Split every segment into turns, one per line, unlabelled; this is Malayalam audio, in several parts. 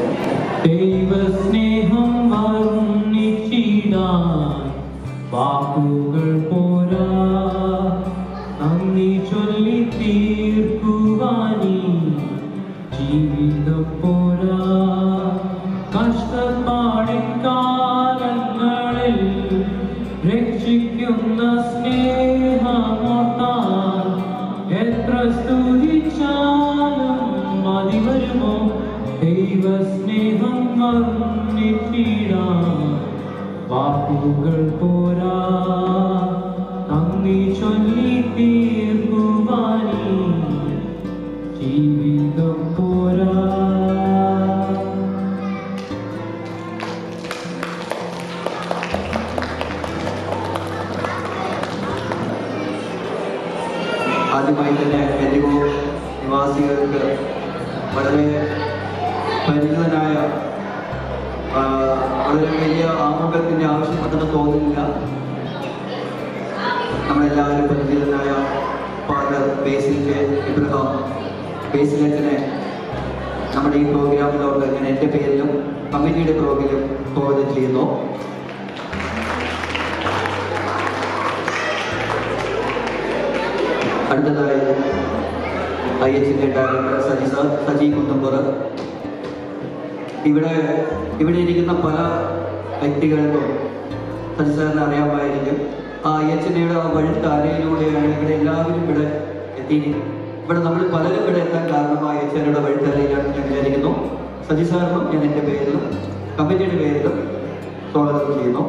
ദൈവസ്നേഹം വർണ്ണിച്ചിടാൻ വാക്കുകൾ പോരാ നന്ദി ചൊല്ലി തീർക്കുവാനീ ജീവിതം പോരാ കഷ്ടപ്പാടിൻ കാലങ്ങളിൽ രക്ഷിക്കുന്ന സ്നേഹമോട്ടാൻ എത്ര സ്തുതിച്ചാലും മതി വരുമോ ദൈവസ്നേഹം വർണ്ണിച്ചിടാൻ വാക്കുകൾ പോരാ നന്ദി ചൊല്ലി തീർക്കുവാനീ ജീവിതം പോരാ
ആദ്യമായി തന്നെ എരിവോ നിവാസികൾക്ക് വളരെ പരിചിതനായ ആ, വളരെ വലിയ ആമുഖത്തിൻ്റെ ആവശ്യമുണ്ടെന്ന് തോന്നുന്നില്ല നമ്മളെല്ലാവരും പരിചിതനായ ഫാദർ ബേസിൽ കെ ഇബ്രഹാം ബേസിലച്ചനെ നമ്മുടെ ഈ പ്രോഗ്രാമിലോട്ട് ഞാൻ എൻ്റെ പേരിലും കമ്മിറ്റിയുടെ പ്രോഗ്രാം സ്വാഗതം ചെയ്യുന്നു അടുത്തതായി ഐ എച്ചിൻ്റെ ഡയറക്ടർ സജി സാർ സജി കുന്നമ്പുറ ഇവിടെ ഇവിടെ ഇരിക്കുന്ന പല വ്യക്തികൾക്കും സജി സാറിനെ അറിയാമായിരിക്കും ആ ഐ എച്ചിൻ്റെ ആ വഴിത്താരയിലൂടെയാണ് ഇവിടെ എല്ലാവരും ഇവിടെ എത്തി ഇവിടെ നമ്മൾ പലരും ഇവിടെ എത്താൻ കാരണം ഐ എച്ച് വഴിത്താരയിലാണ് ഞാൻ വിചാരിക്കുന്നു സജി സാറിനും ഞാൻ എൻ്റെ പേരിലും കമ്മിറ്റിയുടെ പേരിലും സ്വാഗതം ചെയ്യുന്നു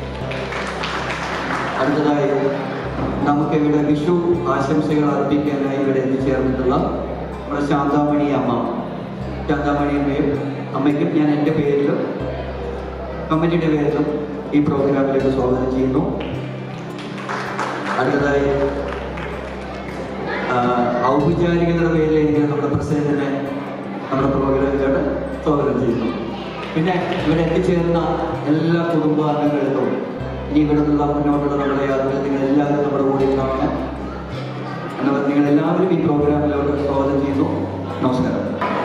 അടുത്തതായി നമുക്ക് ഇവിടെ വിഷു ആശംസകൾ അർപ്പിക്കാനായി ഇവിടെ എത്തിച്ചേർന്നിട്ടുള്ള നമ്മുടെ ശാന്താമണി അമ്മ ശാന്താമണി അമ്മയും അമ്മയ്ക്കും ഞാൻ എൻ്റെ പേരിലും കമ്മിറ്റിയുടെ പേരിലും ഈ പ്രോഗ്രാമിലേക്ക് സ്വാഗതം ചെയ്യുന്നു അടുത്തതായി ആ, ഔപചാരികതയുടെ പേരിൽ എനിക്ക് നമ്മുടെ പ്രസിഡന്റിനെ നമ്മുടെ പ്രോഗ്രാമിലോട്ട് സ്വാഗതം ചെയ്യുന്നു പിന്നെ ഇവിടെ എത്തിച്ചേർന്ന എല്ലാ കുടുംബാംഗങ്ങൾക്കും ഇനി ഇവിടെ നിന്നുള്ള മുന്നോട്ടുള്ള നമ്മുടെ യാത്രയിൽ നിങ്ങൾ എല്ലാവരും നമ്മുടെ കൂടെ ഉണ്ടാവണം എന്നാൽ നിങ്ങൾ എല്ലാവരും ഈ പ്രോഗ്രാമിലോട്ട് സ്വാഗതം ചെയ്യുന്നു നമസ്കാരം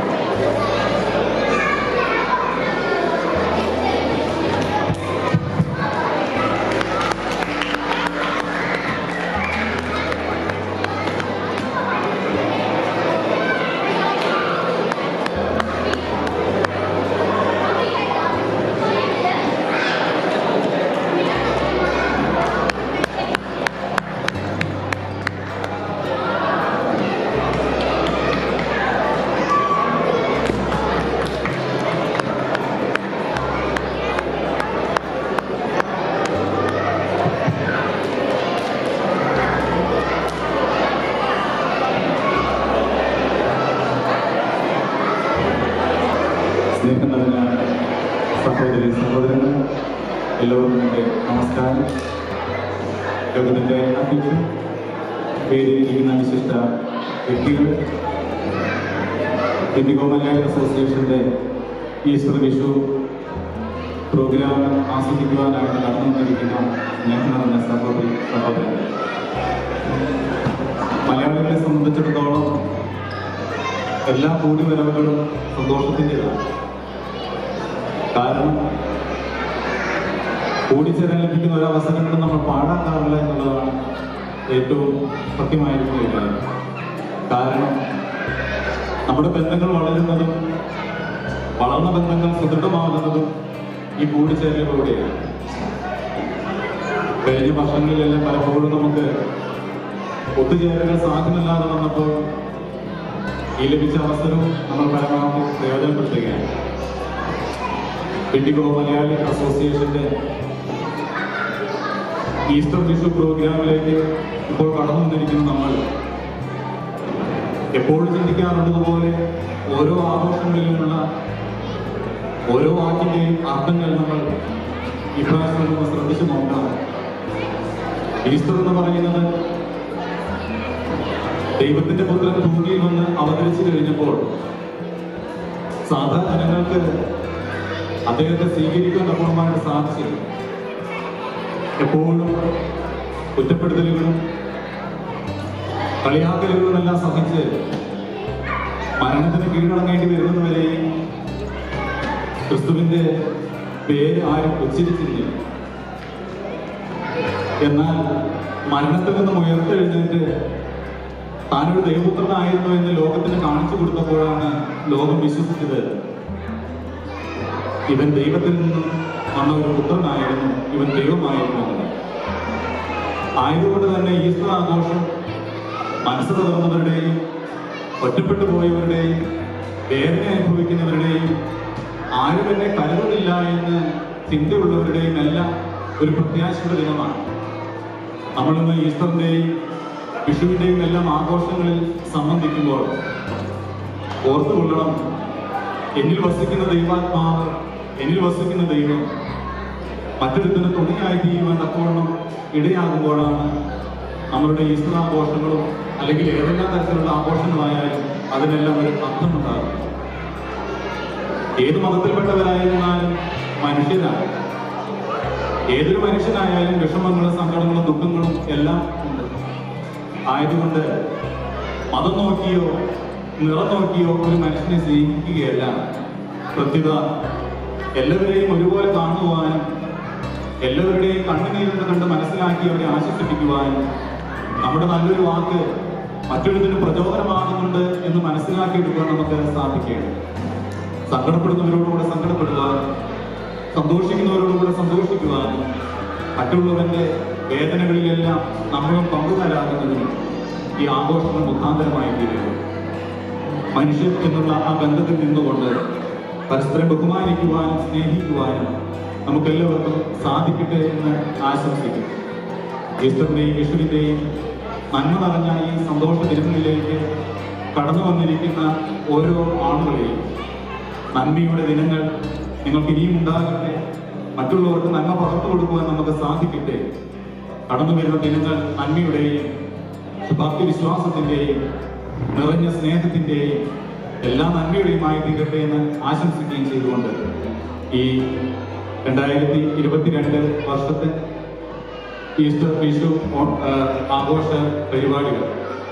സ്നേഹം നിറഞ്ഞ സഹോദരി സഹോദരങ്ങൾ എല്ലാവർക്കും എൻ്റെ നമസ്കാരം ലോകത്തിൻ്റെ അധ്യക്ഷൻ പേരിലിരിക്കുന്ന വിശിഷ്ട വ്യക്തികൾ ഇന്ത്യഗോ മലയാളി അസോസിയേഷൻ്റെ ഈസ്റ്റർ വിഷു പ്രോഗ്രാം ആസ്വദിക്കുവാനായിട്ട് കടന്നു വന്നിരിക്കുന്ന സ്നേഹം നിറഞ്ഞ സഹോദരി സഹോദരങ്ങൾ മലയാളികളെ സംബന്ധിച്ചിടത്തോളം എല്ലാ കൂടിവരവുകളും സന്തോഷത്തിൻ്റെതാണ് കാരണം കൂടിച്ചേരാൻ ലഭിക്കുന്ന ഒരു അവസരങ്ങളും നമ്മൾ പാഴാക്കാറില്ല എന്നുള്ളതാണ് ഏറ്റവും സത്യമായിരിക്കുന്ന ഒരു കാര്യം കാരണം നമ്മുടെ ബന്ധങ്ങൾ വളരുന്നതും വളർന്ന ബന്ധങ്ങൾ സുദൃഢമാകുന്നതും ഈ കൂടിച്ചേരലിലൂടെയാണ് കഴിഞ്ഞ വർഷങ്ങളിലെല്ലാം പലപ്പോഴും നമുക്ക് ഒത്തുചേരലുകൾ സാധ്യമല്ലാതെ വന്നപ്പോൾ ഈ ലഭിച്ച അവസരവും നമ്മൾ പരമാവധി പ്രയോജനപ്പെടുത്തുകയാണ് ഇൻഡിഗോ മലയാളി അസോസിയേഷന്റെ ഈസ്റ്റർ വിഷു പ്രോഗ്രാമിലേക്ക് ഇപ്പോൾ കടന്നു വന്നിരിക്കുന്ന നമ്മൾ എപ്പോഴും ചിന്തിക്കാറുള്ളതുപോലെ ഓരോ ആഘോഷങ്ങളിലുമുള്ള ഓരോ വാക്കിന്റെയും അർത്ഥങ്ങൾ നമ്മൾ ഇപ്രാവശ്യം നമ്മൾ ശ്രദ്ധിച്ചു നോക്കണം ഈസ്റ്റർ എന്ന് പറയുന്നത് ദൈവത്തിന്റെ പുത്രൻ ഭൂമിയിൽ വന്ന് അവതരിച്ചു കഴിഞ്ഞപ്പോൾ സാധാരണ ജനങ്ങൾക്ക് അദ്ദേഹത്തെ സ്വീകരിക്കാൻ പൂർണ്ണമായിട്ട് സാധിച്ചില്ല എപ്പോഴും കുറ്റപ്പെടുത്തലുകളും കളിയാക്കലുകളും എല്ലാം സഹിച്ച് മരണത്തിന് കീഴടങ്ങേണ്ടി വരുന്നതുവരെയും ക്രിസ്തുവിന്റെ പേര് ആരും ഉച്ചരിച്ചിരുന്നില്ല എന്നാൽ മരണത്തിൽ നിന്നും ഉയർത്തെഴുന്നേറ്റ് താനൊരു ദൈവപുത്രനായിരുന്നു എന്ന് ലോകത്തിന് കാണിച്ചു കൊടുത്തപ്പോഴാണ് ലോകം വിശ്വസിച്ചത് ഇവൻ ദൈവത്തിൽ നിന്നും വന്ന ഒരു പുത്രനായിരുന്നു ഇവൻ ദൈവമായിരുന്നു എന്ന്. ആയതുകൊണ്ട് തന്നെ ഈസ്റ്റർ ആഘോഷം മനസ്സ് തകർന്നവരുടെയും ഒറ്റപ്പെട്ടു പോയവരുടെയും വേദന അനുഭവിക്കുന്നവരുടെയും ആരും എന്നെ കരുതുന്നില്ല എന്ന് ചിന്തയുള്ളവരുടെയും എല്ലാം ഒരു പ്രത്യാശയുടെ ദിനമാണ് നമ്മളിന്ന് ഈസ്റ്ററിന്റെയും വിഷുവിന്റെയും എല്ലാം ആഘോഷങ്ങളിൽ സംബന്ധിക്കുമ്പോൾ ഓർത്തുകൊള്ളണം എന്നിൽ വസിക്കുന്ന ദൈവാത്മാവ് എന്നിൽ വസിക്കുന്ന ദൈവം മറ്റൊരുത്തിന് തുണിയായി തീരുവാൻ തക്കവണ്ണം ഇടയാകുമ്പോഴാണ് നമ്മളുടെ ഈസ്റ്റർ ആഘോഷങ്ങളും അല്ലെങ്കിൽ ഏതെല്ലാം തരത്തിലുള്ള ആഘോഷങ്ങളായാലും അതിനെല്ലാം ഒരു അർത്ഥമുണ്ടാകും ഏത് മതത്തിൽപ്പെട്ടവരായിരുന്നാലും മനുഷ്യരാണ് ഏതൊരു മനുഷ്യനായാലും വിഷമങ്ങളും സങ്കടങ്ങളും ദുഃഖങ്ങളും എല്ലാം ഉണ്ട് ആയതുകൊണ്ട് മതം നോക്കിയോ നിറം നോക്കിയോ ഒരു മനുഷ്യനെ സ്നേഹിക്കുകയല്ല പ്രത്യുത എല്ലാവരെയും ഒരുപോലെ കാണുവാനും എല്ലാവരുടെയും കണ്ണുനീരെന്ന് കണ്ട് മനസ്സിലാക്കി അവരെ ആശ്വസിപ്പിക്കുവാനും നമ്മുടെ നല്ലൊരു വാക്ക് മറ്റൊരുത്തിന് പ്രചോദനമാകുന്നുണ്ട് എന്ന് മനസ്സിലാക്കിയെടുക്കാൻ നമുക്ക് സാധിക്കുകയാണ് സങ്കടപ്പെടുന്നവരോടുകൂടെ സങ്കടപ്പെടുവാനും സന്തോഷിക്കുന്നവരോടുകൂടെ സന്തോഷിക്കുവാനും മറ്റുള്ളവന്റെ വേദനകളിലെല്ലാം നമ്മളും പങ്കുകാരാകുന്നതിനും ഈ ആഘോഷങ്ങൾ മുഖാന്തരമായി തീരുന്നു മനുഷ്യൻ എന്നുള്ള ആ ബന്ധത്തിൽ നിന്നുകൊണ്ട് പരസ്പരം ബഹുമാനിക്കുവാനും സ്നേഹിക്കുവാനും നമുക്കെല്ലാവർക്കും സാധിക്കട്ടെ എന്ന് ആശംസിക്കുന്നു ഈസ്റ്ററിന്റെയും വിഷുവിന്റെയും നന്മ നിറഞ്ഞ ഈ സന്തോഷ ദിനങ്ങളിലേക്ക് കടന്നു വന്നിരിക്കുന്ന ഓരോ ആളുകളെയും നന്മയുടെ ദിനങ്ങൾ നിങ്ങൾക്ക് ഇനിയും ഉണ്ടാകട്ടെ മറ്റുള്ളവർക്ക് നന്മ പകർന്നു കൊടുക്കുവാൻ നമുക്ക് സാധിക്കട്ടെ കടന്നു വരുന്ന ദിനങ്ങൾ നന്മയുടെയും ശുഭാപ്തി വിശ്വാസത്തിന്റെയും നിറഞ്ഞ സ്നേഹത്തിന്റെയും എല്ലാ നന്മയുടെയുമായി തീരട്ടെ എന്ന് ആശംസിക്കുകയും ചെയ്തുകൊണ്ട് ഈ രണ്ടായിരത്തി ഇരുപത്തിരണ്ട് വർഷത്തെ ഈസ്റ്റർ വിഷു ഓ- ആ, ആഘോഷ പരിപാടികൾ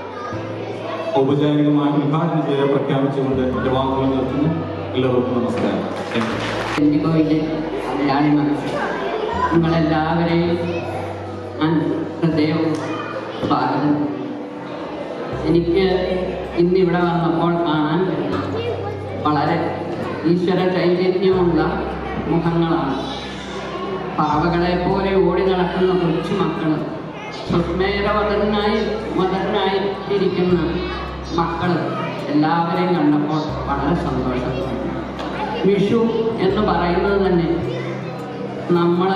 ഔപചാരികമായി ഉദ്ഘാടനം ചെയ്ത് പ്രഖ്യാപിച്ചുകൊണ്ട് എന്റെ വാക്കുകൾ നിർത്തുന്നു എല്ലാവർക്കും നമസ്കാരം താങ്ക് യു
ഇൻഡിഗോയിലെ മലയാളി മനുഷ്യർ നിങ്ങളെല്ലാവരെയും ഞാൻ ഹൃദയവും സ്വാഗതം എനിക്ക് ഇന്നിവിടെ വന്നപ്പോൾ കാണാൻ കഴിയും വളരെ ഈശ്വര ചൈതന്യമുള്ള മുഖങ്ങളാണ് പറവകളെ പോലെ ഓടി നടക്കുന്ന കൊച്ചു മക്കൾ സുസ്മേരവതനായി വതനായി ഇരിക്കുന്ന മക്കൾ എല്ലാവരെയും കണ്ടപ്പോൾ വളരെ സന്തോഷം തോന്നി വിഷു എന്ന് പറയുന്നത് തന്നെ നമ്മൾ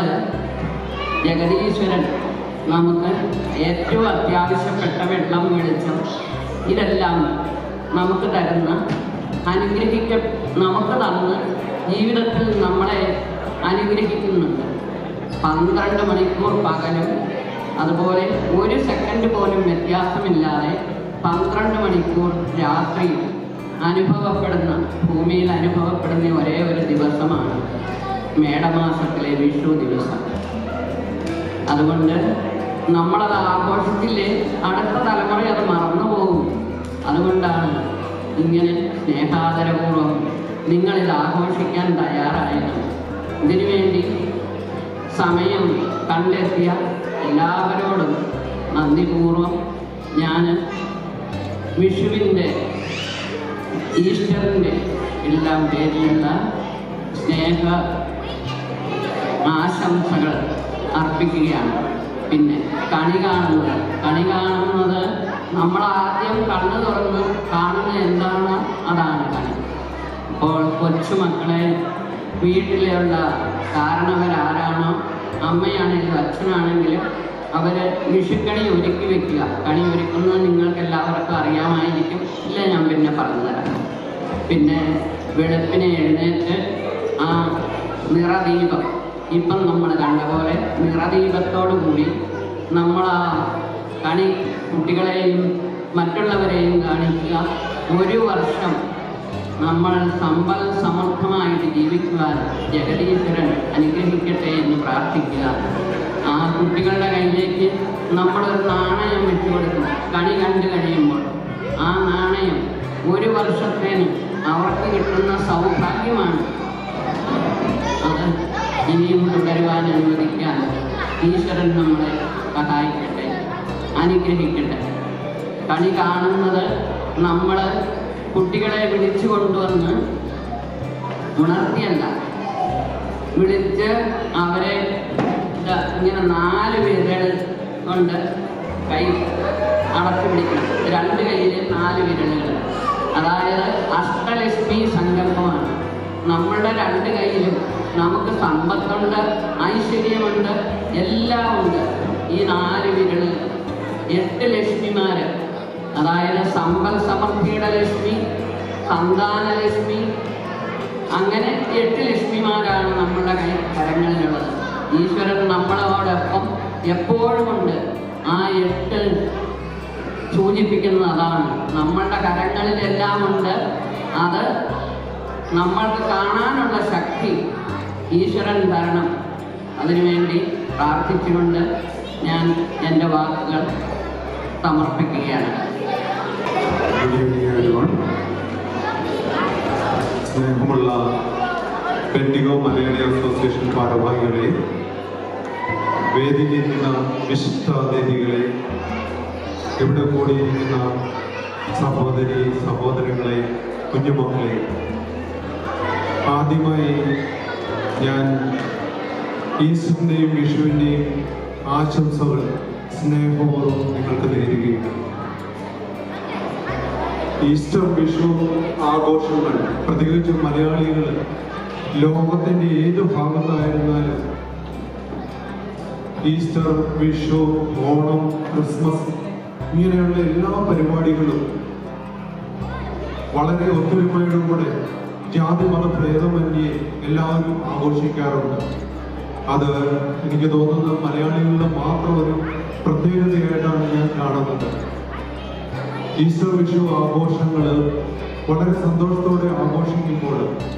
ജഗദീശ്വരൻ നമുക്ക് ഏറ്റവും അത്യാവശ്യപ്പെട്ട വെള്ളം വെളിച്ചം ഇതെല്ലാം നമുക്ക് തരുന്ന അനുഗ്രഹിക്ക നമുക്ക് തന്ന് ജീവിതത്തിൽ നമ്മളെ അനുഗ്രഹിക്കുന്നുണ്ട് പന്ത്രണ്ട് മണിക്കൂർ പകലും അതുപോലെ ഒരു സെക്കൻഡ് പോലും വ്യത്യാസമില്ലാതെ പന്ത്രണ്ട് മണിക്കൂർ രാത്രിയും അനുഭവപ്പെടുന്ന ഭൂമിയിൽ അനുഭവപ്പെടുന്ന ഒരേ ഒരു ദിവസമാണ് മേടമാസത്തിലെ വിഷു ദിവസം അതുകൊണ്ട് നമ്മളത് ആഘോഷത്തിലെ അടുത്ത തലമുറ അത് മറന്നു പോകും അതുകൊണ്ടാണ് ഇങ്ങനെ സ്നേഹാദരപൂർവ്വം നിങ്ങളിത് ആഘോഷിക്കാൻ തയ്യാറായത് ഇതിനുവേണ്ടി സമയം കണ്ടെത്തിയ എല്ലാവരോടും നന്ദിപൂർവം ഞാൻ വിഷുവിൻ്റെ ഈസ്റ്ററിൻ്റെ എല്ലാം പേരിലുള്ള സ്നേഹ ആശംസകൾ അർപ്പിക്കുകയാണ് പിന്നെ കണി കാണുന്നത് കണി കാണുന്നത് നമ്മൾ ആദ്യം കണ്ണു തുറന്ന് കാണുന്ന എന്താണ് അതാണ് കണി അപ്പോൾ കൊച്ചുമക്കളെ വീട്ടിലുള്ള കാരണവരാരാണോ അമ്മയാണെങ്കിലും അച്ഛനാണെങ്കിലും അവര് വിഷുക്കണി ഒരുക്കി വെക്കുക കണി ഒരുക്കുന്നത് നിങ്ങൾക്ക് എല്ലാവർക്കും അറിയാമായിരിക്കും ഇല്ല ഞാൻ പിന്നെ പറഞ്ഞു തരാം പിന്നെ വെളുപ്പിനെ എഴുന്നേറ്റ് ആ നിറദീപം ഇപ്പം നമ്മൾ കണ്ട പോലെ നിറദീപത്തോടു കൂടി നമ്മൾ ആ കണി കുട്ടികളെയും മറ്റുള്ളവരെയും കാണിക്കുക ഒരു വർഷം നമ്മൾ സമ്പൽ സമർത്ഥമായിട്ട് ജീവിക്കുവാൻ ജഗദീശ്വരൻ അനുഗ്രഹിക്കട്ടെ എന്ന് പ്രാർത്ഥിക്കുക ആ കുട്ടികളുടെ കയ്യിലേക്ക് നമ്മളൊരു നാണയം വെച്ചു കൊടുക്കും കണി കണ്ടു കഴിയുമ്പോൾ ആ നാണയം ഒരു വർഷത്തേന് അവർക്ക് കിട്ടുന്ന സൗഭാഗ്യമാണ് അത് ഇനിയും തുടരുവാൻ അനുവദിക്കാൻ ഈശ്വരൻ നമ്മളെ സഹായിക്കട്ടെ അനുഗ്രഹിക്കട്ടെ കണി കാണുന്നത് നമ്മൾ കുട്ടികളെ വിളിച്ചു കൊണ്ടുവന്ന് ഉണർത്തിയല്ല വിളിച്ച് അവരെ ദാ ഇങ്ങനെ നാല് വിരൽ കൊണ്ട് കൈ അടച്ചു പിടിക്കണം രണ്ട് കയ്യിൽ നാല് വിരലുകൾ അതായത് അഷ്ടലക്ഷ്മി സങ്കല്പമാണ് നമ്മളുടെ രണ്ട് കയ്യിലും നമുക്ക് സമ്പത്തുണ്ട് ഐശ്വര്യമുണ്ട് എല്ലാം ഉണ്ട് ഈ നാല് വിരലുകൾ എട്ട് ലക്ഷ്മിമാര് അതായത് സമ്പൽ സമൃദ്ധിയുടെ ലക്ഷ്മി സന്താനലക്ഷ്മി അങ്ങനെ എട്ട് ലക്ഷ്മിമാരാണ് നമ്മുടെ കൈ കരങ്ങളിലുള്ളത് ഈശ്വരൻ നമ്മളോടൊപ്പം എപ്പോഴും ഉണ്ട് ആ എട്ട് സൂചിപ്പിക്കുന്നത് അതാണ് നമ്മളുടെ കരങ്ങളിലെല്ലാം ഉണ്ട് അത് നമ്മൾക്ക് കാണാനുള്ള ശക്തി ഈശ്വരൻ തരണം അതിനുവേണ്ടി പ്രാർത്ഥിച്ചുകൊണ്ട് ഞാൻ എൻ്റെ വാക്കുകൾ സമർപ്പിക്കുകയാണ്
Good evening, everyone. സ്നേഹമുള്ള പെൻഡിഗോ മലയാളി അസോസിയേഷൻ ഭാരവാഹികളെ വേദിയിലിരിക്കുന്ന വിശിഷ്ടാതിഥികളെ ഇവിടെ കൂടിയിരിക്കുന്ന സഹോദരി സഹോദരങ്ങളെ കുഞ്ഞുമക്കളെ ആദ്യമായി ഞാൻ ഈസ്റ്ററിൻ്റെയും വിഷുവിൻ്റെയും ആശംസകൾ സ്നേഹപൂർവ്വം നിങ്ങൾക്ക് നേരുകയാണ് ഈസ്റ്റർ വിഷു ആഘോഷങ്ങൾ പ്രത്യേകിച്ച് മലയാളികൾ ലോകത്തിന്റെ ഏത് ഭാഗത്തായിരുന്നാലും ഈസ്റ്റർ വിഷു ഓണം ക്രിസ്മസ് ഇങ്ങനെയുള്ള എല്ലാ പരിപാടികളും വളരെ ഒത്തൊരുമയോടുകൂടെ ജാതി മത ഭേദമന്യേ എല്ലാവരും ആഘോഷിക്കാറുണ്ട് അത് എനിക്ക് തോന്നുന്നത് മലയാളികളുടെ മാത്രം ഒരു പ്രത്യേകതയായിട്ടാണ് ഞാൻ കാണുന്നത് ഈസ്റ്റർ വിഷു ആഘോഷങ്ങൾ വളരെ സന്തോഷത്തോടെ ആഘോഷിക്കുമ്പോൾ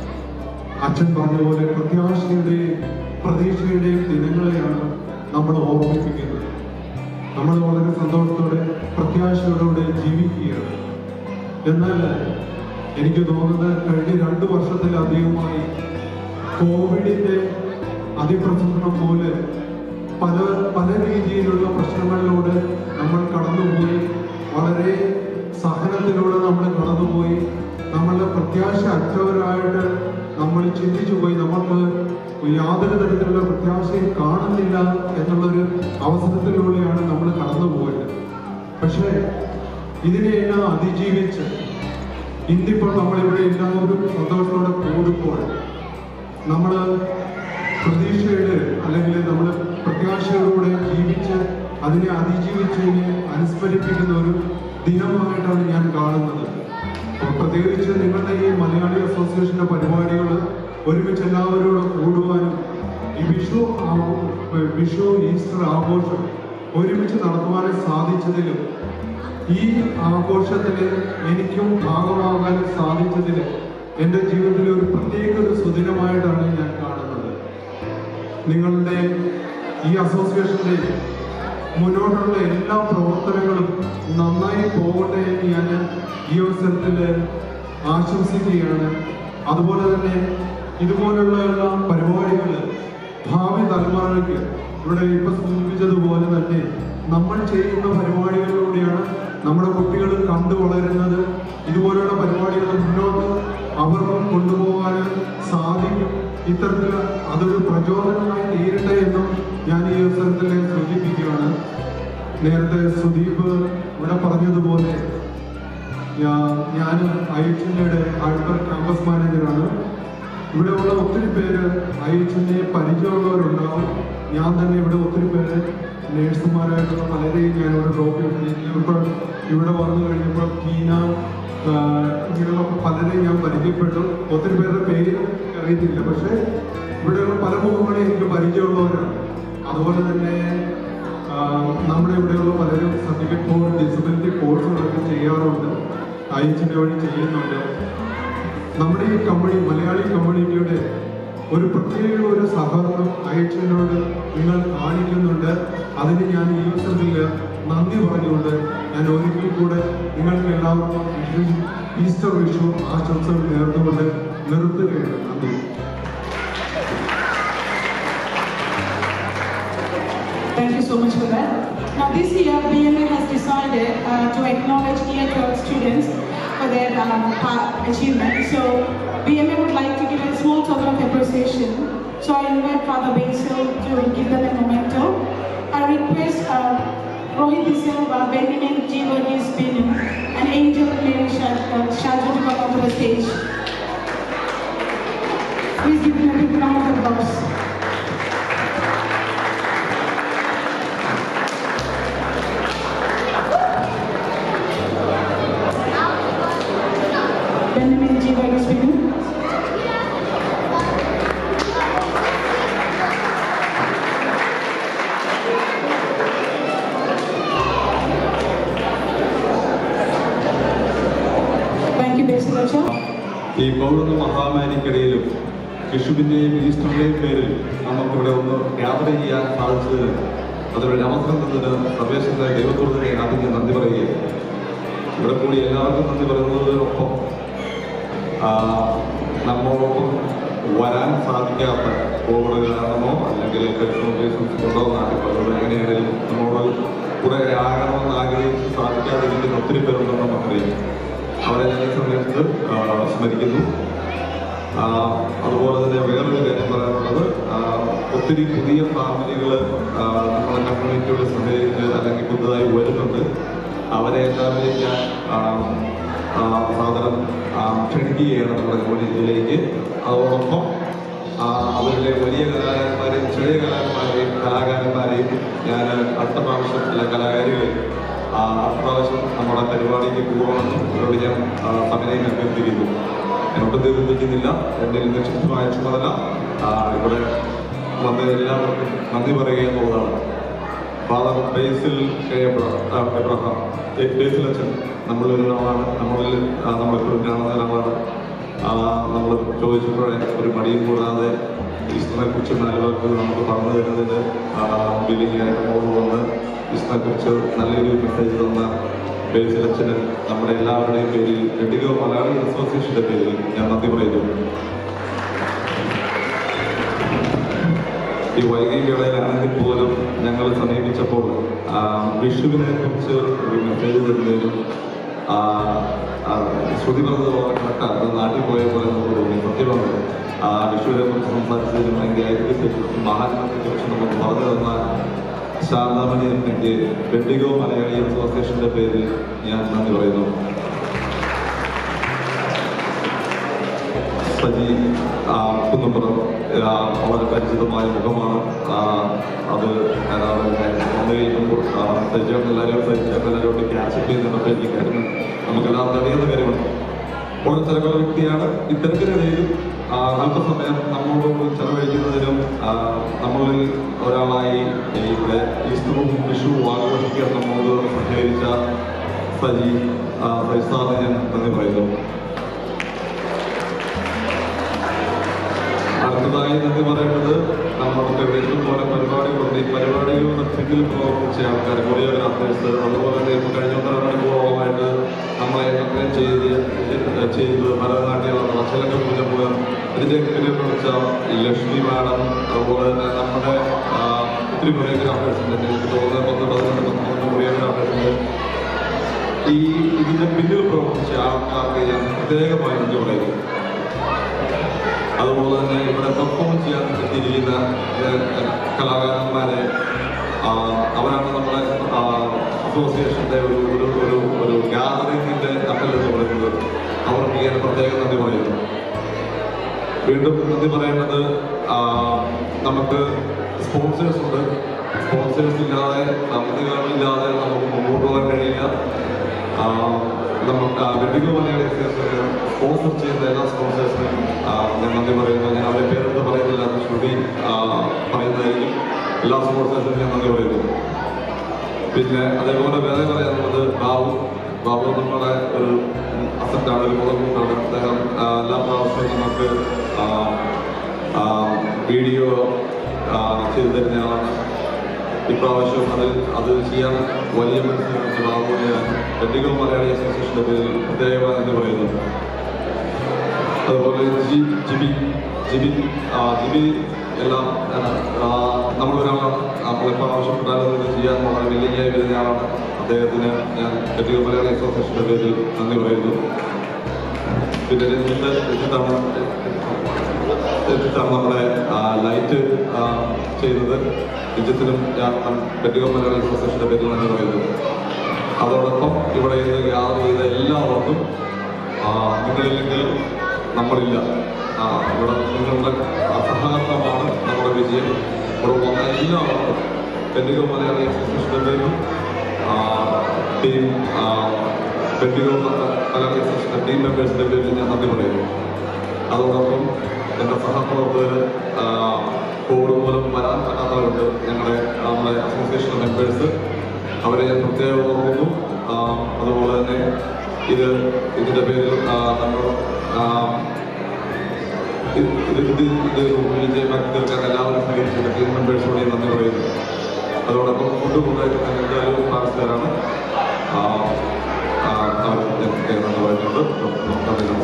അച്ഛൻ പറഞ്ഞ പോലെ പ്രത്യാശയുടെയും പ്രതീക്ഷയുടെയും ദിനങ്ങളെയാണ് നമ്മൾ ഓർമ്മിപ്പിക്കുന്നത് നമ്മൾ വളരെ സന്തോഷത്തോടെ പ്രത്യാശയോടെ ജീവിക്കുകയാണ് എന്നാൽ എനിക്ക് തോന്നുന്നത് കഴിഞ്ഞ രണ്ട് വർഷത്തിലധികമായി കോവിഡിന്റെ അതിപ്രസരണം പോലെ പല പല രീതിയിലുള്ള പ്രശ്നങ്ങളിലൂടെ നമ്മൾ കടന്നുപോയി വളരെ സഹനത്തിലൂടെ നമ്മൾ കടന്നുപോയി നമ്മളുടെ പ്രത്യാശ അറ്റവരായിട്ട് നമ്മൾ ചിന്തിച്ചു പോയി നമുക്ക് യാതൊരു തരത്തിലുള്ള പ്രത്യാശയും കാണുന്നില്ല എന്നുള്ളൊരു അവസരത്തിലൂടെയാണ് നമ്മൾ കടന്നുപോയത് പക്ഷേ ഇതിനെയെല്ലാം അതിജീവിച്ച് ഇന്നിപ്പോൾ നമ്മളിവിടെ എല്ലാവരും സന്തോഷത്തോടെ കൂടുമ്പോൾ നമ്മൾ പ്രതീക്ഷയുടെ അല്ലെങ്കിൽ നമ്മൾ പ്രത്യാശയോടുകൂടെ ജീവിച്ച് അതിനെ അതിജീവിച്ചതിനെ അനുസ്മരിപ്പിക്കുന്ന ഒരു ദിനമായിട്ടാണ് ഞാൻ കാണുന്നത് അപ്പോൾ പ്രത്യേകിച്ച് നിങ്ങളുടെ ഈ മലയാളി അസോസിയേഷന്റെ പരിപാടികൾ ഒരുമിച്ച് എല്ലാവരോടും കൂടുവാനും ഈ വിഷു ആ- വിഷു ഈസ്റ്റർ ആഘോഷം ഒരുമിച്ച് നടത്തുവാനും സാധിച്ചതിലും ഈ ആഘോഷത്തിൽ എനിക്കും ഭാഗമാകാൻ സാധിച്ചതിൽ എൻ്റെ ജീവിതത്തിലെ ഒരു പ്രത്യേക ഒരു സുദിനമായിട്ടാണ് ഞാൻ കാണുന്നത് നിങ്ങളുടെ ഈ അസോസിയേഷന്റെ മുന്നോട്ടുള്ള എല്ലാ പ്രവർത്തനങ്ങളും നന്നായി പോകട്ടെ എന്ന് ഞാൻ ഈ അവസരത്തിൽ ആശംസിക്കുകയാണ് അതുപോലെ തന്നെ ഇതുപോലുള്ള എല്ലാ പരിപാടികൾ ഭാവി തലമുറകൾക്ക് ഇവിടെ ഇപ്പൊ സൂചിപ്പിച്ചതുപോലെ തന്നെ നമ്മൾ ചെയ്യുന്ന പരിപാടികളിലൂടെയാണ് നമ്മുടെ കുട്ടികൾ കണ്ടു വളരുന്നത് ഇതുപോലുള്ള പരിപാടികൾ മുന്നോട്ട് അവർക്കും കൊണ്ടുപോകാൻ സാധിക്കും ഇത്തരത്തിൽ അതൊരു പ്രചോദനമായി തീരട്ടെ എന്നും ഞാൻ ഈ അവസരത്തിൽ സൂചിപ്പിക്കുകയാണ് നേരത്തെ സുദീപ് ഇവിടെ പറഞ്ഞതുപോലെ ഞാ- ഞാൻ ഐ എച്ച് എന്റെ ഹൈപ്പർ ക്യാമ്പസ് മാനേജറാണ് ഇവിടെയുള്ള ഒത്തിരി പേര് ഐ എച്ച് എന്നെ പരിചയമുള്ളവരുണ്ടാവും ഞാൻ തന്നെ ഇവിടെ ഒത്തിരി പേര് നേഴ്സുമാരായിട്ടുള്ള പലരെയും ഞാൻ ഇവിടെ ഡ്രോപ്പ് ചെയ്തിട്ടുണ്ട് ഇപ്പോൾ ഇവിടെ വന്നു കഴിഞ്ഞപ്പോൾ ടീന ആ, ഇങ്ങനെയുള്ള പലരെയും ഞാൻ പരിചയപ്പെട്ടു ഒത്തിരി പേരുടെ പേര് എനിക്ക് അറിയത്തില്ല പക്ഷേ ഇവിടെയുള്ള പല മുഖങ്ങളും എനിക്ക് പരിചയമുള്ളവരാണ് അതുപോലെ തന്നെ ആ, നമ്മുടെ ഇവിടെയുള്ള പലരും സർട്ടിഫിക്കറ്റ് ഫോർ ഡിസബിലിറ്റി കോഴ്സുകളൊക്കെ ചെയ്യാറുണ്ട് അയച്ചിൻ്റെ വഴി ചെയ്യുന്നുണ്ട് നമ്മുടെ ഈ കമ്പനി മലയാളി കമ്മ്യൂണിറ്റിയുടെ ഒരു പ്രത്യേക ഒരു സഹകരണം അയച്ചതിനോട് നിങ്ങൾ കാണിക്കുന്നുണ്ട് അതിന് ഞാൻ ഈ അവസരത്തിൽ നന്ദി പറഞ്ഞുകൊണ്ട് ഞാൻ ഒരിക്കൽ കൂടെ നിങ്ങൾക്ക് എല്ലാവർക്കും വിഷു ഈസ്റ്റർ വിഷു ആശംസകൾ നേർന്നുകൊണ്ട് നിർത്തുകയാണ് നന്ദി
so much for that. Now this year, BMA has decided uh, to acknowledge year 12 students for their um, pa- achievement. So BMA would like to give a small token of appreciation. So I invite Father Basil to give them a memento. I request uh, Rohit Silva, Benjamin G. Verghese Binu, and Angel Mary Shad- uh, Shadu to come onto the stage. Please give them a big round of applause. Benjamin G. Verghese Binu. Thank you, Basil Acha.
ഈ കോവിഡ് മഹാമാരിക്കിടയിലും വിഷുവിന്റെയും ഈസ്റ്ററിന്റെയും പേരിൽ നമുക്കിവിടെ ഒന്ന് യാത്ര ചെയ്യാൻ സാധിച്ചതിന് അതിലൊരു അവസരം തന്നതിന് പ്രവേശനത്തെ ദൈവത്തോട് തന്നെ ആദ്യം ഞാൻ നന്ദി പറയുകയാണ് ഇവിടെ കൂടി എല്ലാവർക്കും നന്ദി പറയുന്നതിനൊപ്പം ആ, നമ്മളോടൊപ്പം വരാൻ സാധിക്കാത്ത കോവിഡ് കാരണമോ അല്ലെങ്കിൽ റീസൺസ് കൊണ്ടോ നാട്ടിൽ പലരും എങ്ങനെയാണെങ്കിലും നമ്മളോട് കൂടെ ആകണമെന്ന് ആഗ്രഹിച്ച് സാധിക്കാതിരിക്കുന്ന ഒത്തിരി പേരുണ്ടെന്ന് നമുക്കറിയാം അവരെ ഞാൻ ഈ സമയത്ത് ആ, സ്മരിക്കുന്നു ആ, അതുപോലെ തന്നെ വേറൊരു കാര്യം പറയാനുള്ളത് ആ, ഒത്തിരി പുതിയ ഫാമിലികൾ നമ്മുടെ കമ്മ്യൂണിറ്റിയോട് സഹകരിച്ച് അല്ലെങ്കിൽ പുതുതായി വരുന്നുണ്ട് അവരെ എല്ലാവരെയും ഞാൻ ആ, ആ, സാദരം ആ, ക്ഷണിക്കുകയാണ് നമ്മുടെ കമ്മ്യൂണിറ്റിയിലേക്ക് അതോടൊപ്പം ആ, അവരുടെ വലിയ കലാകാരന്മാരെയും ചെറിയ കലാകാരന്മാരെയും കലാകാരന്മാരെയും ഞാൻ അടുത്ത പ്രാവശ്യം ചില കലാകാരികളെ ആ, അടുത്ത പ്രാവശ്യം നമ്മുടെ പരിപാടിക്ക് കൂടണമെന്നും അവരോട് ഞാൻ ആ, സമയം അഭ്യർത്ഥിക്കുന്നു എന്നോട് ദീർഘിപ്പിക്കുന്നില്ല എൻ്റെ നിക്ഷിപ്തമായ ചുമതല ആ, ഇവിടെ വന്ന എല്ലാവർക്കും നന്ദി പറയുക എന്നുള്ളതാണ് ഫാദർ ബേസിൽ കെ എബ്ര- ആ, എബ്രഹാം എ- ബേസിൽ അച്ഛൻ നമ്മളിൽ ഒരാളാണ് നമ്മളിൽ ആ, നമ്മളെപ്പോഴും കാണുന്ന ഒരാളാണ് നമ്മൾ ചോദിച്ചപ്പോഴേ ഒരു മടിയും കൂടാതെ ഈസ്റ്ററിനെ കുറിച്ച് നാലുപേർക്ക് നമുക്ക് പറഞ്ഞു തരുന്നതിന് ബില്ലിങ്ങായിട്ട് മോള് വന്ന് ഈസ്റ്ററിനെ കുറിച്ച് നല്ലൊരു മെസ്സേജ് തന്ന ബേസിൽ അച്ഛന് നമ്മുടെ എല്ലാവരുടെയും പേരിൽ വെട്ടികോ മലയാളി അസോസിയേഷന്റെ പേരിൽ ഞാൻ നന്ദി പറയുന്നു ഈ വൈകി വേളയിലാണെങ്കിൽ പോലും ഞങ്ങൾ സമീപിച്ചപ്പോൾ ആ, വിഷുവിനെ കുറിച്ച് ഒരു മെസ്സേജ് തരുന്നതിനും ആ, ആ, ശ്രുതി പറഞ്ഞത് വളരെ കറക്റ്റാണ് അത് നാട്ടിൽ പോയ പോലെ നമുക്ക് തോന്നി സത്യമാണ് ആ, വിഷുവിനെ കുറിച്ച് സംസാരിച്ചതിനും അതിൻ്റെ ഐതിഹ്യത്തെക്കുറിച്ചും മഹാത്മ്യത്തെക്കുറിച്ചും നമുക്ക് പറഞ്ഞു തന്ന ശാന്താമണി എനിക്ക് വെണ്ടിഗോ മലയാളി അസോസിയേഷന്റെ പേരിൽ ഞാൻ നന്ദി പറയുന്നു സജി ആ, കുന്നപ്പുറം ആ, വളരെ പരിചിതമായ മുഖമാണ് ആ, അത് ഞാൻ അവിടെ വന്നു കഴിയുമ്പോൾ സജിച്ചേട്ടൻ എല്ലാവരും സജിച്ചേട്ടൻ എല്ലാവരും ക്യാച്ചപ്പ് ചെയ്യുന്നുണ്ട് എനിക്ക് കാര്യം നമുക്ക് എല്ലാവർക്കും അറിയാവുന്ന കാര്യമാണ് വളരെ തിരക്കുള്ള വ്യക്തിയാണ് ഈ തിരക്കിനിടയിലും ആ, അല്പസമയം നമ്മളോട് ചെലവഴിക്കുന്നതിനും ആ, നമ്മളിൽ ഒരാളായി ഈ ഇവിടെ ഈസ്റ്ററും വിഷുവും ആഘോഷിക്കാൻ നമ്മോട് സഹകരിച്ച സജി ആ, സജിസാറിന് ഞാൻ നന്ദി പറയുന്നു അടുത്തതായി നന്ദി പറയുന്നത് നമ്മുടെ വീട്ടിൽ പോലെ പരിപാടികളുണ്ട് ഈ പരിപാടികളുടെ പിന്നിൽ പ്രവർത്തിച്ച ആൾക്കാർ കൊറിയോഗ്രാഫേഴ്സ് അതുപോലെ തന്നെ ഇപ്പോൾ കഴിഞ്ഞ ഒന്നര മണിക്കൂറോളമായിട്ട് നമ്മളെ എന്തെങ്കിലും ചെയ്ത് ചെയ്ത് ഭരതനാട്യം അച്ചലക്ക പൂജ പോയ ഇതിൻ്റെ പിന്നിൽ പ്രവർത്തിച്ച ലക്ഷ്മി മാഡം അതുപോലെ തന്നെ നമ്മുടെ ആ, ഒത്തിരി കൊറിയോഗ്രാഫേഴ്സിൻ്റെ എനിക്ക് തോന്നുന്നത് പത്ത് പതിനെട്ട് പത്തൊമ്പത് കൊറിയോഗ്രാഫേഴ്സിൻ്റെ ഈ ഇതിന്റെ പിന്നിൽ പ്രവർത്തിച്ച ആൾക്കാർക്ക് ഞാൻ പ്രത്യേകമായി നന്ദി പറയുന്നു അതുപോലെ തന്നെ ഇവിടെ പെർഫോം ചെയ്യാൻ എത്തിയിരിക്കുന്ന ഏഹ്, കലാകാരന്മാരെ ആ, അവരാണ് നമ്മുടെ ആ, അസോസിയേഷന്റെ ഒരു ഒരു ഒരു ഒരു ഗ്യാതറിംഗിന്റെ അപ്പലെന്ന് പറയുന്നത് അവർക്ക് ഞാൻ പ്രത്യേകം നന്ദി പറയുന്നു വീണ്ടും നന്ദി പറയുന്നത് ആ, നമുക്ക് സ്പോൺസേഴ്സ് ഉണ്ട് സ്പോൺസേഴ്സ് ഇല്ലാതെ സാമ്പത്തികമില്ലാതെ നമുക്ക് മുമ്പോട്ട് പോകാൻ കഴിയില്ല ആ, നമുക്ക് വെഡിഗോ മലയാളി അസോസിയേഷൻ സ്പോൺസർ ചെയ്യുന്ന എല്ലാ സ്പോൺസേഴ്സിനും ആ, ഞാൻ നന്ദി പറയുന്നു ഞാൻ അവരുടെ പേരെടുത്ത് പറയുന്നില്ല അത് ശ്രുതി ആ, പറയുന്നതായിരിക്കും എല്ലാ സ്പോൺസേഴ്സിനും ഞാൻ നന്ദി പറയുന്നു പിന്നെ അതേപോലെ വേറെ പറയാനുള്ളത് ബാബു ബാബു നമ്മുടെ ഒരു അസറ്റാണ് ഒരു മുതൽക്കൂട്ടാണ് അദ്ദേഹം ആ, എല്ലാ പ്രാവശ്യവും നമുക്ക് ആ, ആ, വീഡിയോ ആ, ചെയ്തു തരുന്നയാളാണ് ഇപ്രാവശ്യം അത് അത് ചെയ്യാൻ വലിയ മനസ്സിലാക്കി ബാബുവിനെ വെട്ടികൾ മലയാളി അസോസിയേഷന്റെ പേരിൽ പ്രത്യേകമായി എന്ന് പറയുന്നു അതുപോലെ ജി ജിബി ജിബി ആ, ജിബി എല്ലാം ആ, നമ്മളൊരാളാണ് നമ്മളിപ്പോൾ ആവശ്യപ്പെട്ടാലും ഇത് ചെയ്യാൻ വളരെ വില്ലിങ്ങായി വരുന്ന ആളാണ് അദ്ദേഹത്തിന് ഞാൻ കെട്ടിയ മലയാളി അസോസിയേഷൻ്റെ പേരിൽ നന്ദി പറയുന്നു പിന്നെ രഞ്ജിത്ത് രഞ്ജിത്താണ് രഞ്ജിത്താണ് നമ്മുടെ ആ, ലൈറ്റ് ആ, ചെയ്തത് രഞ്ജിത്തിനും ഞാൻ കെട്ടിയ മലയാളി അസോസിയേഷൻ്റെ പേരിൽ നന്ദി പറയുന്നു അതോടൊപ്പം ഇവിടെ ഇന്ന് യാത്ര ചെയ്ത എല്ലാവർക്കും ആ, നിങ്ങളില്ലെങ്കിൽ നമ്മളില്ല ആ, ഇവിടെ നിങ്ങളുടെ സഹകരണമാണ് നമ്മുടെ വിജയം ഇവിടെ വന്ന എല്ലാവർക്കും പെൻഡിഗോ മലയാളി അസോസിയേഷൻ്റെ പേരിലും ആ, ടീം ആ, പെൻഡിഗോ മലയാളി അസോസിയേഷൻ്റെ ടീം മെമ്പേഴ്സിൻ്റെ പേരിൽ ഞാൻ നന്ദി പറയുന്നു അതോടൊപ്പം എൻ്റെ സഹപ്രവർത്തകർ കോവിഡ് മൂലം വരാൻ പറ്റാത്തവരുണ്ട് ഞങ്ങളുടെ നമ്മുടെ അസോസിയേഷൻ മെമ്പേഴ്സ് അവരെ ഞാൻ പ്രത്യേകം ഓർക്കുന്നു ആ, അതുപോലെ തന്നെ ഇത് ഇതിൻ്റെ പേരിൽ ആ, നമ്മൾ ആ, ഇത് ഇത് ഇത് ഇത് വിജയമാക്കി തീർക്കാൻ എല്ലാവരും സഹകരിച്ചിട്ട് ടീം മെമ്പേഴ്സിനോട് ഞാൻ നന്ദി പറയുന്നു അതോടൊപ്പം കൊണ്ടുപോകാൻ എന്തായാലും താമസക്കാരാണ് ആ, ആ, അവർ ഞാൻ നന്ദി പറയുന്നുണ്ട് നന്ദി